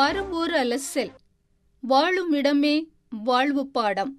வாரம் ஓர் அலசல் வாழும் இடமே வாழ்வு பாடம்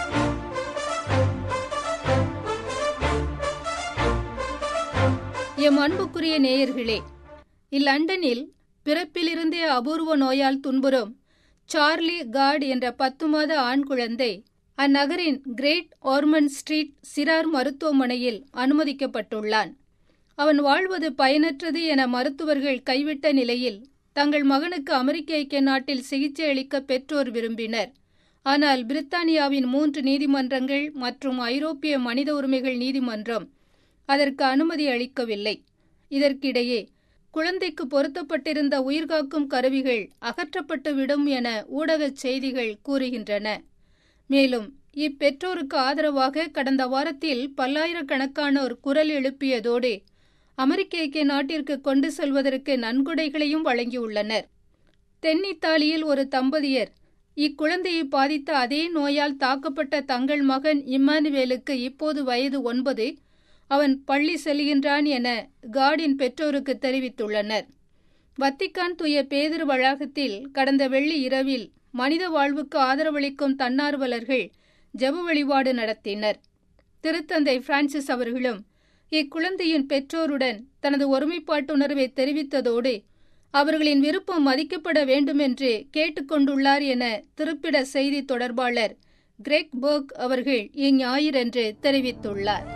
எம் அன்புக்குரிய நேயர்களே இலண்டனில் பிறப்பிலிருந்தே அபூர்வ நோயால் துன்புறும் சார்லி கார்ட் என்ற பத்து மாத ஆண் குழந்தை அந்நகரின் கிரேட் ஆர்மண்ட் ஸ்ட்ரீட் சிறார் மருத்துவமனையில் அனுமதிக்கப்பட்டுள்ளான் அவன் வாழ்வது பயனற்றது என மருத்துவர்கள் கைவிட்ட நிலையில் தங்கள் மகனுக்கு அமெரிக்க ஐக்கிய நாட்டில் சிகிச்சை அளிக்க பெற்றோர் விரும்பினர் ஆனால் பிரித்தானியாவின் மூன்று நீதிமன்றங்கள் மற்றும் ஐரோப்பிய மனித உரிமைகள் நீதிமன்றம் அதற்கு அனுமதி அளிக்கவில்லை இதற்கிடையே குழந்தைக்கு பொருத்தப்பட்டிருந்த உயிர்காக்கும் கருவிகள் அகற்றப்பட்டுவிடும் என ஊடகச் செய்திகள் கூறுகின்றன மேலும் இப்பெற்றோருக்கு ஆதரவாக கடந்த வாரத்தில் பல்லாயிரக்கணக்கானோர் குரல் எழுப்பியதோடு அமெரிக்க ஐக்கிய நாட்டிற்கு கொண்டு செல்வதற்கு நன்கொடைகளையும் வழங்கியுள்ளனர் தென்னித்தாலியில் ஒரு தம்பதியர் இக்குழந்தையை பாதித்த அதே நோயால் தாக்கப்பட்ட தங்கள் மகன் இம்மானுவேலுக்கு இப்போது வயது ஒன்பது அவன் பள்ளி செல்கின்றான் என கார்டின் பெற்றோருக்கு தெரிவித்துள்ளனர் வத்திக்கான் தூய பேதிரு வளாகத்தில் கடந்த வெள்ளி இரவில் மனித வாழ்வுக்கு ஆதரவளிக்கும் தன்னார்வலர்கள் ஜெப வழிபாடு நடத்தினர் திருத்தந்தை பிரான்சிஸ் அவர்களும் இக்குழந்தையின் பெற்றோருடன் தனது ஒருமைப்பாட்டுணர்வை தெரிவித்ததோடு அவர்களின் விருப்பம் மதிக்கப்பட வேண்டுமென்று கேட்டுக்கொண்டுள்ளார் என திருப்பிட செய்தி தொடர்பாளர் கிரெக் பர்க் அவர்கள் இஞ்ஞாயிறன்று தெரிவித்துள்ளார்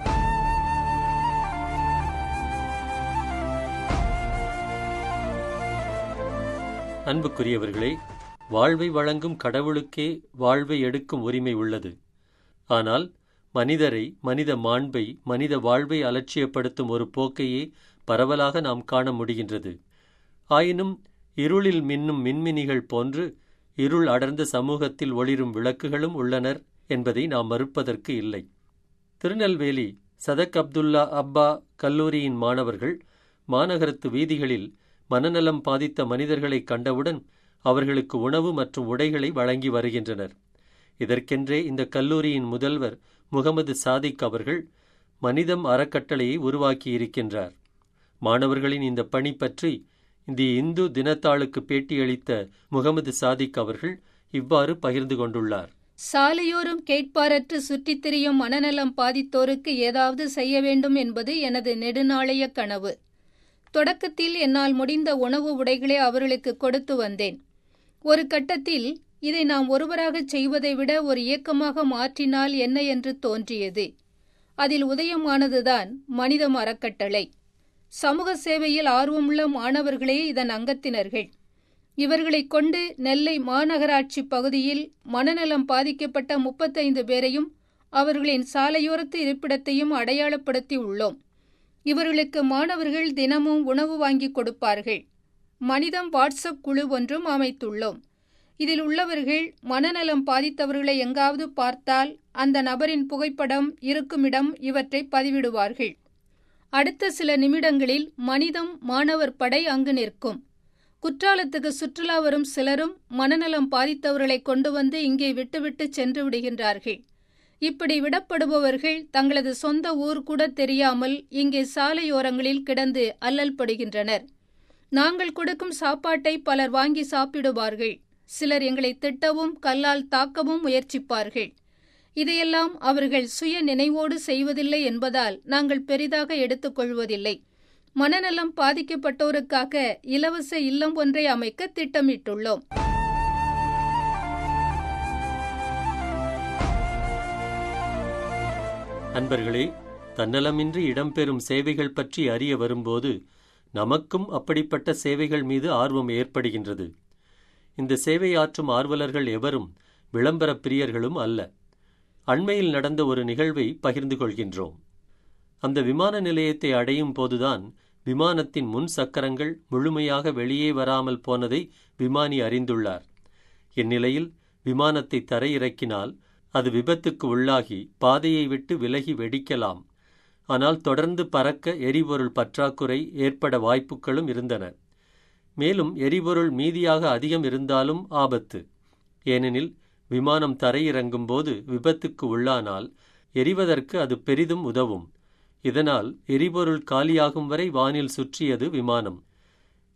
அன்புக்குரியவர்களே வாழ்வை வழங்கும் கடவுளுக்கே வாழ்வை எடுக்கும் உரிமை உள்ளது ஆனால் மனிதரை மனித மாண்பை மனித வாழ்வை அலட்சியப்படுத்தும் ஒரு போக்கையே பரவலாக நாம் காண முடிகின்றது ஆயினும் இருளில் மின்னும் மின்மினிகள் போன்று இருள் அடர்ந்த சமூகத்தில் ஒளிரும் விளக்குகளும் உள்ளனர் என்பதை நாம் மறுப்பதற்கு இல்லை திருநெல்வேலி சதக் அப்துல்லா அப்பா கல்லூரியின் மாணவர்கள் மாநகரத்து வீதிகளில் மனநலம் பாதித்த மனிதர்களை கண்டவுடன் அவர்களுக்கு உணவு மற்றும் உடைகளை வழங்கி வருகின்றனர் இதற்கென்றே இந்த கல்லூரியின் முதல்வர் முகமது சாதிக் அவர்கள் மனிதம் அறக்கட்டளையை உருவாக்கியிருக்கின்றார் மாணவர்களின் இந்த பணி பற்றி இந்த இந்து தினத்தாளுக்கு பேட்டியளித்த முகமது சாதிக் அவர்கள் இவ்வாறு பகிர்ந்து கொண்டுள்ளார் சாலையோரும் கேட்பாரற்று சுற்றித் திரியும் மனநலம் பாதித்தோருக்கு ஏதாவது செய்ய வேண்டும் என்பது எனது நெடுநாளைய கனவு தொடக்கத்தில் என்னால் முடிந்த உணவு உடைகளை அவர்களுக்கு கொடுத்து வந்தேன் ஒரு கட்டத்தில் இதை நாம் ஒருவராகச் செய்வதை விட ஒரு இயக்கமாக மாற்றினால் என்ன என்று தோன்றியது அதில் உதயமானதுதான் மனிதம் அறக்கட்டளை சமூக சேவையில் ஆர்வமுள்ள மாணவர்களே இதன் அங்கத்தினர்கள் இவர்களைக் கொண்டு நெல்லை மாநகராட்சி பகுதியில் மனநலம் பாதிக்கப்பட்ட முப்பத்தைந்து பேரையும் அவர்களின் சாலையோரத்து இருப்பிடத்தையும் அடையாளப்படுத்தி உள்ளோம் இவர்களுக்கு மாணவர்கள் தினமும் உணவு வாங்கி கொடுப்பார்கள் மனிதம் வாட்ஸ்அப் குழு ஒன்றும் அமைத்துள்ளோம் இதில் உள்ளவர்கள் மனநலம் பாதித்தவர்களை எங்காவது பார்த்தால் அந்த நபரின் புகைப்படம் இருக்குமிடம் இவற்றை பதிவிடுவார்கள் அடுத்த சில நிமிடங்களில் மனிதம் மாணவர் படை அங்கு நிற்கும் குற்றாலத்துக்கு சுற்றுலா வரும் சிலரும் மனநலம் பாதித்தவர்களை கொண்டு வந்து இங்கே விட்டுவிட்டு சென்று விடுகின்றார்கள் இப்படி விடப்படுபவர்கள் தங்களது சொந்த ஊர் கூட தெரியாமல் இங்கே சாலையோரங்களில் கிடந்து அல்லல் படுகின்றனர் நாங்கள் கொடுக்கும் சாப்பாட்டை பலர் வாங்கி சாப்பிடுவார்கள் சிலர் எங்களை திட்டவும் கல்லால் தாக்கவும் முயற்சிப்பார்கள் இதையெல்லாம் அவர்கள் சுய நினைவோடு செய்வதில்லை என்பதால் நாங்கள் பெரிதாக எடுத்துக்கொள்வதில்லை மனநலம் பாதிக்கப்பட்டோருக்காக இலவச இல்லம் ஒன்றை அமைக்க திட்டமிட்டுள்ளோம் அன்பர்களே தன்னலமின்றி இடம்பெறும் சேவைகள் பற்றி அறிய வரும்போது நமக்கும் அப்படிப்பட்ட சேவைகள் மீது ஆர்வம் ஏற்படுகின்றது இந்த சேவையாற்றும் ஆர்வலர்கள் எவரும் விளம்பர பிரியர்களும் அல்ல அண்மையில் நடந்த ஒரு நிகழ்வை பகிர்ந்து கொள்கின்றோம் அந்த விமான நிலையத்தை அடையும் போதுதான் விமானத்தின் முன் சக்கரங்கள் முழுமையாக வெளியே வராமல் போனதை விமானி அறிந்துள்ளார் இந்நிலையில் விமானத்தை தரையிறக்கினால் அது விபத்துக்கு உள்ளாகி பாதையை விட்டு விலகி வெடிக்கலாம் ஆனால் தொடர்ந்து பறக்க எரிபொருள் பற்றாக்குறை ஏற்பட வாய்ப்புகளும் இருந்தன மேலும் எரிபொருள் மீதியாக அதிகம் இருந்தாலும் ஆபத்து ஏனெனில் விமானம் தரையிறங்கும் போது விபத்துக்கு உள்ளானால் எரிவதற்கு அது பெரிதும் உதவும் இதனால் எரிபொருள் காலியாகும் வரை வானில் சுற்றியது விமானம்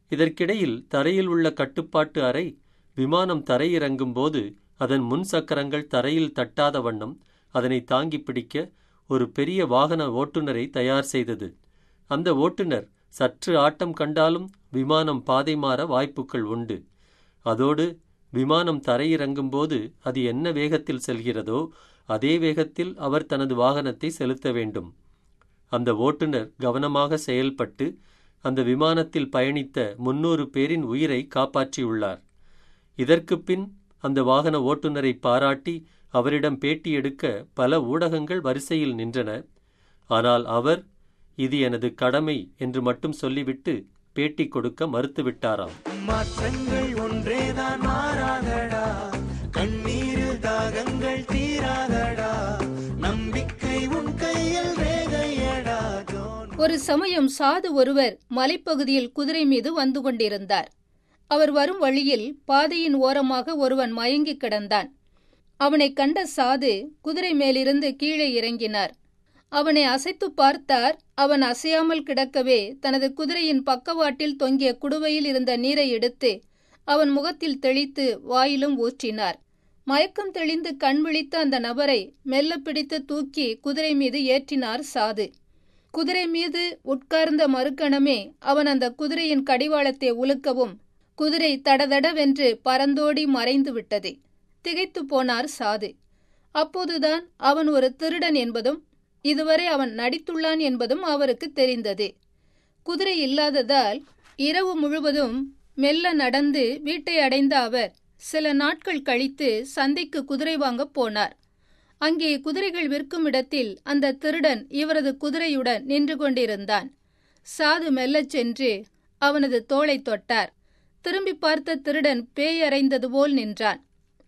இதற்கிடையில் தரையில் உள்ள கட்டுப்பாட்டு அறை விமானம் தரையிறங்கும் போது அதன் முன் சக்கரங்கள் தரையில் தட்டாத வண்ணம் அதனை தாங்கி பிடிக்க ஒரு பெரிய வாகன ஓட்டுநரை தயார் செய்தது அந்த ஓட்டுநர் சற்று ஆட்டம் கண்டாலும் விமானம் பாதை மாற வாய்ப்புகள் உண்டு அதோடு விமானம் தரையிறங்கும் போது அது என்ன வேகத்தில் செல்கிறதோ அதே வேகத்தில் அவர் தனது வாகனத்தை செலுத்த வேண்டும் அந்த ஓட்டுநர் கவனமாக செயல்பட்டு அந்த விமானத்தில் பயணித்த முன்னூறு பேரின் உயிரை காப்பாற்றியுள்ளார் இதற்கு பின் அந்த வாகன ஓட்டுநரை பாராட்டி அவரிடம் பேட்டி எடுக்க பல ஊடகங்கள் வரிசையில் நின்றன ஆனால் அவர் இது எனது கடமை என்று மட்டும் சொல்லிவிட்டு பேட்டி கொடுக்க மறுத்துவிட்டாராம் மாற்றங்கள் ஒன்றேதான் மாறாதடா கண்ணீரில் தாகங்கள் தீராதடா நம்பிக்கை உன் கையில் ரேகையடா ஜோன் ஒரு சமயம் சாது ஒருவர் மலைப்பகுதியில் குதிரை மீது வந்து கொண்டிருந்தார் அவர் வரும் வழியில் பாதையின் ஓரமாக ஒருவன் மயங்கி கிடந்தான் அவனை கண்ட சாது குதிரை மேலிருந்து கீழே இறங்கினார் அவனை அசைத்து பார்த்தார் அவன் அசையாமல் கிடக்கவே தனது குதிரையின் பக்கவாட்டில் தொங்கிய குடுவையில் இருந்த நீரை எடுத்து அவன் முகத்தில் தெளித்து வாயிலும் ஊற்றினார் மயக்கம் தெளிந்து கண் விழித்த அந்த நபரை மெல்ல பிடித்து தூக்கி குதிரை மீது ஏற்றினார் சாது குதிரை மீது உட்கார்ந்த மறுக்கணமே அவன் அந்த குதிரையின் கடிவாளத்தை உலுக்கவும் குதிரை தடதடவென்று பறந்தோடி மறைந்து விட்டது திகைத்து போனார் சாது அப்போதுதான் அவன் ஒரு திருடன் என்பதும் இதுவரை அவன் நடித்துள்ளான் என்பதும் அவருக்கு தெரிந்தது குதிரை இல்லாததால் இரவு முழுவதும் மெல்ல நடந்து வீட்டை அடைந்த அவர் சில நாட்கள் கழித்து சந்தைக்கு குதிரை வாங்கப் போனார் அங்கே குதிரைகள் விற்கும் இடத்தில் அந்த திருடன் இவரது குதிரையுடன் நின்று கொண்டிருந்தான் சாது மெல்லச் சென்று அவனது தோளை தொட்டார் திரும்பி பார்த்த திருடன் பேய் அறைந்தது போல் நின்றான்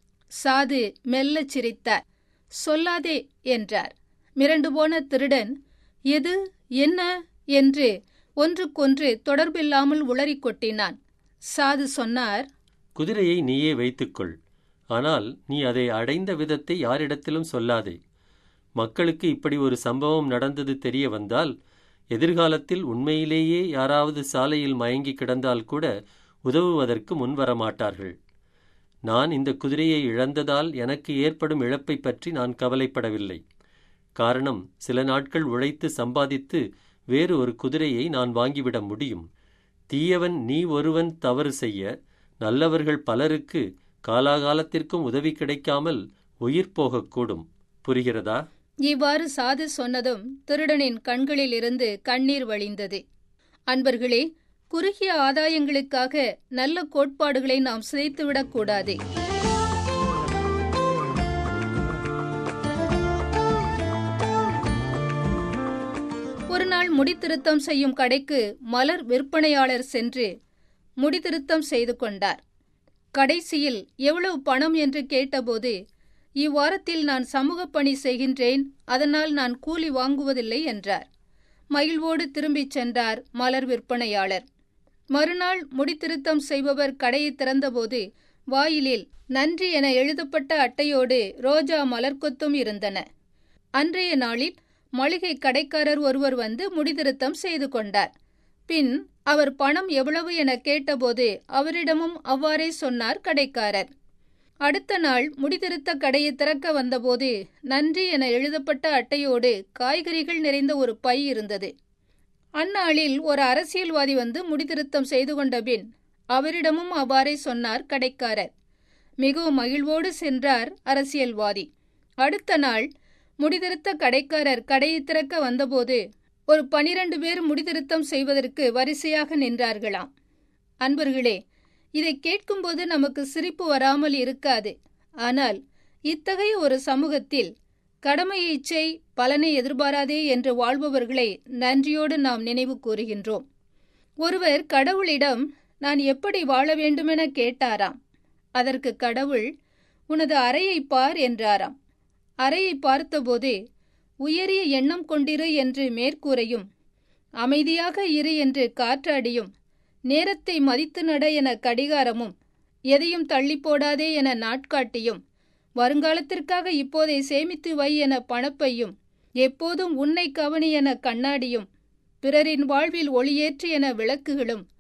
சாது மெல்லச் சிரித்தார் சொல்லாதே என்றார் மிரண்டு போன திருடன் எது என்ன என்று ஒன்றுக்கொன்று தொடர்பில்லாமல் உளறிக் கொட்டினான் சாது சொன்னார் குதிரையை நீயே வைத்துக்கொள் ஆனால் நீ அதை அடைந்த விதத்தை யாரிடத்திலும் சொல்லாதே மக்களுக்கு இப்படி ஒரு சம்பவம் நடந்தது தெரிய வந்தால் எதிர்காலத்தில் உண்மையிலேயே யாராவது சாலையில் மயங்கி கிடந்தால் கூட உதவுவதற்கு முன்வரமாட்டார்கள் நான் இந்த குதிரையை இழந்ததால் எனக்கு ஏற்படும் இழப்பை பற்றி நான் கவலைப்படவில்லை காரணம் சில நாட்கள் உழைத்து சம்பாதித்து வேறு ஒரு குதிரையை நான் வாங்கிவிட முடியும் தீயவன் நீ ஒருவன் தவறு செய்ய நல்லவர்கள் பலருக்கு காலாகாலத்திற்கும் உதவி கிடைக்காமல் உயிர் போகக்கூடும் புரிகிறதா இவ்வாறு சாது சொன்னதும் திருடனின் கண்களில் இருந்து கண்ணீர் வழிந்தது அன்பர்களே குறுகிய ஆதாயங்களுக்காக நல்ல கோட்பாடுகளை நாம் சிதைத்துவிடக் கூடாது ஒரு நாள் முடித்திருத்தம் செய்யும் கடைக்கு மலர் விற்பனையாளர் சென்று முடித்திருத்தம் செய்து கொண்டார் கடைசியில் எவ்வளவு பணம் என்று கேட்டபோது இவ்வாரத்தில் நான் சமூக பணி செய்கின்றேன் அதனால் நான் கூலி வாங்குவதில்லை என்றார் மகிழ்வோடு திரும்பிச் சென்றார் மலர் விற்பனையாளர் மறுநாள் முடித்திருத்தம் செய்பவர் கடையை திறந்தபோது வாயிலில் நன்றி என எழுதப்பட்ட அட்டையோடு ரோஜா மலர்கொத்தும் இருந்தன அன்றைய நாளில் மளிகை கடைக்காரர் ஒருவர் வந்து முடிதிருத்தம் செய்து கொண்டார் பின் அவர் பணம் எவ்வளவு என கேட்டபோது அவரிடமும் அவ்வாறே சொன்னார் கடைக்காரர் அடுத்த நாள் முடிதிருத்த கடையை திறக்க வந்தபோது நன்றி என எழுதப்பட்ட அட்டையோடு காய்கறிகள் நிறைந்த ஒரு பை இருந்தது அந்நாளில் ஒரு அரசியல்வாதி வந்து முடிதிருத்தம் செய்து கொண்ட பின் அவரிடமும் அவ்வாறே சொன்னார் கடைக்காரர் மிகவும் மகிழ்வோடு சென்றார் அரசியல்வாதி அடுத்த நாள் முடிதிருத்த கடைக்காரர் கடையை திறக்க வந்தபோது ஒரு பனிரண்டு பேர் முடிதிருத்தம் செய்வதற்கு வரிசையாக நின்றார்களாம் அன்பர்களே இதை கேட்கும்போது நமக்கு சிரிப்பு வராமல் இருக்காது ஆனால் இத்தகைய ஒரு சமூகத்தில் கடமையைச் செய் பலனை எதிர்பாராதே என்று வாழ்பவர்களை நன்றியோடு நாம் நினைவு கூறுகின்றோம் ஒருவர் கடவுளிடம் நான் எப்படி வாழ வேண்டுமென கேட்டாராம் அதற்கு கடவுள் உனது அறையை பார் என்றாராம் அறையை பார்த்தபோது உயரிய எண்ணம் கொண்டிரு என்று மேற்கூரையும் அமைதியாக இரு என்று காற்றாடியும் நேரத்தை மதித்து நட என கடிகாரமும் எதையும் தள்ளி போடாதே என நாட்காட்டியும் வருங்காலத்திற்காக இப்போதை சேமித்து வை என பணப்பையும் எப்போதும் உன்னை கவனி என கண்ணாடியும் பிறரின் வாழ்வில் ஒளியேற்று என விளக்குகளும்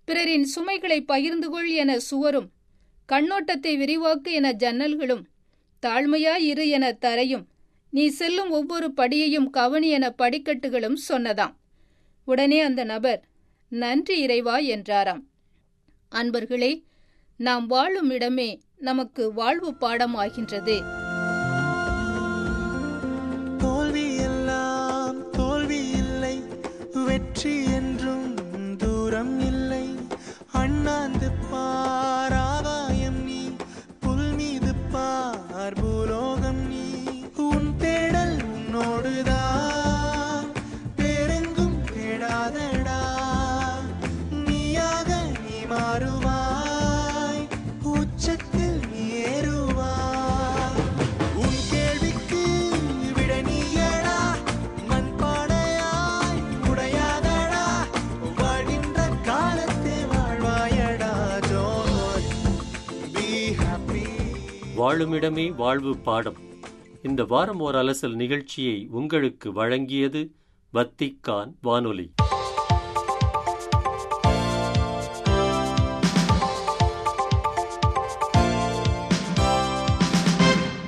பிறரின் சுமைகளை பகிர்ந்து கொள் என சுவரும் கண்ணோட்டத்தை விரிவாக்கு என ஜன்னல்களும் தாழ்மையாய் இரு என தரையும் நீ செல்லும் ஒவ்வொரு படியையும் கவனி என படிக்கட்டுகளும் சொன்னதாம் உடனே அந்த நபர் நன்றி இறைவா என்றாராம் அன்பர்களே நாம் வாழும் இடமே நமக்கு வாழ்வு பாடமாகின்றது தோல்வி எல்லாம் தோல்வி இல்லை வெற்றி என்றும் தூரம் இல்லை அண்ணாந்து பார் ஆகாயம் நீ புல் மீது பார் பூலோகம் நீ உன் தேடல் உன்னோடுதான் வேறெங்கும் தேடாதடா நீயாக நீ மாறுவாய் உச்சத்தில் நீ ஏறுவாய் உன் கேள்விக்கு விட நீயடா மண்பானையாய் உடையாதடா வாழ்கின்ற காலத்தை வாழ்வாயடா ஜோய் பி ஹாப்பி வாழுமிடமே வாழ்வு பாடம் இந்த வாரம் ஓர் அலசல் நிகழ்ச்சியை உங்களுக்கு வழங்கியது வத்திக்கான் வானொலி